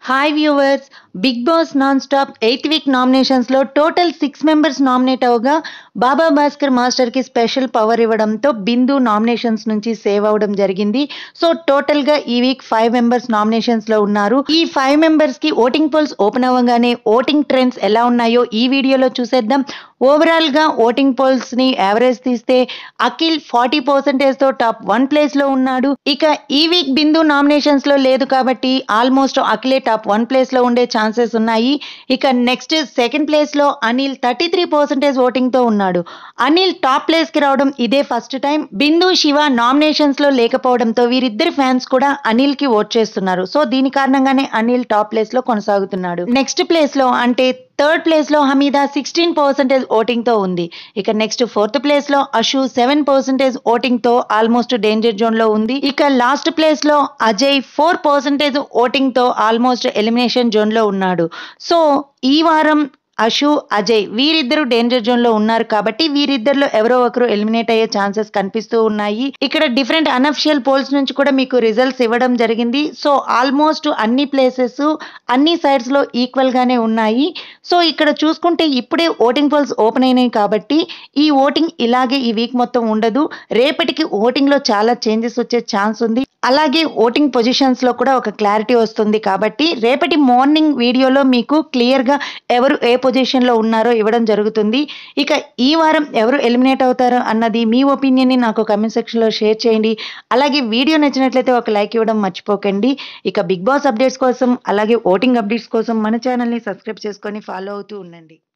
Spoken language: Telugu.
hi viewers Bigg Boss non stop eighth week నామినేషన్స్లో టోటల్ సిక్స్ మెంబర్స్ నామినేట్ అవగా బాబా భాస్కర్ మాస్టర్కి స్పెషల్ పవర్ ఇవ్వడంతో బిందు నామినేషన్స్ నుంచి సేవ్ అవ్వడం జరిగింది సో టోటల్గా ఈ వీక్ ఫైవ్ మెంబర్స్ నామినేషన్స్లో ఉన్నారు ఈ ఫైవ్ మెంబర్స్కి ఓటింగ్ పోల్స్ ఓపెన్ అవ్వగానే ఓటింగ్ ట్రెండ్స్ ఎలా ఉన్నాయో ఈ వీడియోలో చూసేద్దాం ఓవరాల్గా ఓటింగ్ పోల్స్ని యావరేజ్ తీస్తే అఖిల్ ఫార్టీ పర్సెంటేజ్తో టాప్ వన్ ప్లేస్లో ఉన్నాడు ఇక ఈ వీక్ బిందు నామినేషన్స్లో లేదు కాబట్టి ఆల్మోస్ట్ అఖిలే టాప్ వన్ ప్లేస్లో ఉండే ఛాన్సెస్ ఉన్నాయి ఇక నెక్స్ట్ సెకండ్ ప్లేస్లో అనిల్ థర్టీ త్రీ పర్సెంటేజ్ ఓటింగ్తో ఉన్నాడు అనిల్ టాప్ ప్లేస్కి రావడం ఇదే ఫస్ట్ టైం బిందు శివ నామినేషన్స్లో లేకపోవడంతో వీరిద్దరి ఫ్యాన్స్ కూడా అనిల్కి ఓట్ చేస్తున్నారు సో దీని కారణంగానే అనిల్ టాప్ ప్లేస్లో కొనసాగుతున్నాడు నెక్స్ట్ ప్లేస్లో అంటే థర్డ్ ప్లేస్లో హమీదా సిక్స్టీన్ పర్సెంటేజ్ ఓటింగ్తో ఉంది ఇక నెక్స్ట్ ఫోర్త్ ప్లేస్లో అషు సెవెన్ పర్సెంటేజ్ ఓటింగ్తో ఆల్మోస్ట్ డేంజర్ జోన్లో ఉంది ఇక లాస్ట్ ప్లేస్లో అజయ్ ఫోర్ పర్సెంటేజ్ ఓటింగ్తో ఆల్మోస్ట్ ఎలిమినేషన్ జోన్లో ఉన్నాడు సో ఈ వారం అషు అజయ్ వీరిద్దరు డేంజర్ జోన్ లో ఉన్నారు కాబట్టి వీరిద్దరిలో ఎవరో ఒకరు ఎలిమినేట్ అయ్యే ఛాన్సెస్ కనిపిస్తూ ఉన్నాయి ఇక్కడ డిఫరెంట్ అనఫిషియల్ పోల్స్ నుంచి కూడా మీకు రిజల్ట్స్ ఇవ్వడం జరిగింది సో ఆల్మోస్ట్ అన్ని ప్లేసెస్ అన్ని సైడ్స్ లో ఈక్వల్ గానే ఉన్నాయి సో ఇక్కడ చూసుకుంటే ఇప్పుడే ఓటింగ్ పోల్స్ ఓపెన్ అయినాయి కాబట్టి ఈ ఓటింగ్ ఇలాగే ఈ వీక్ మొత్తం ఉండదు రేపటికి ఓటింగ్ లో చాలా చేంజెస్ వచ్చే ఛాన్స్ ఉంది అలాగే ఓటింగ్ పొజిషన్స్ లో కూడా ఒక క్లారిటీ వస్తుంది కాబట్టి రేపటి మార్నింగ్ వీడియోలో మీకు క్లియర్ గా ఎవరు ఏ పొజిషన్ లో ఉన్నారో ఇవ్వడం జరుగుతుంది ఇక ఈ వారం ఎవరు ఎలిమినేట్ అవుతారో అన్నది మీ ఒపీనియన్ ని నాకు కమెంట్ సెక్షన్ లో షేర్ చేయండి అలాగే వీడియో నచ్చినట్లయితే ఒక లైక్ ఇవ్వడం మర్చిపోకండి ఇక బిగ్ బాస్ అప్డేట్స్ కోసం అలాగే ఓటింగ్ అప్డేట్స్ కోసం మన ఛానల్ ని సబ్స్క్రైబ్ చేసుకొని ఫాలో అవుతూ ఉండండి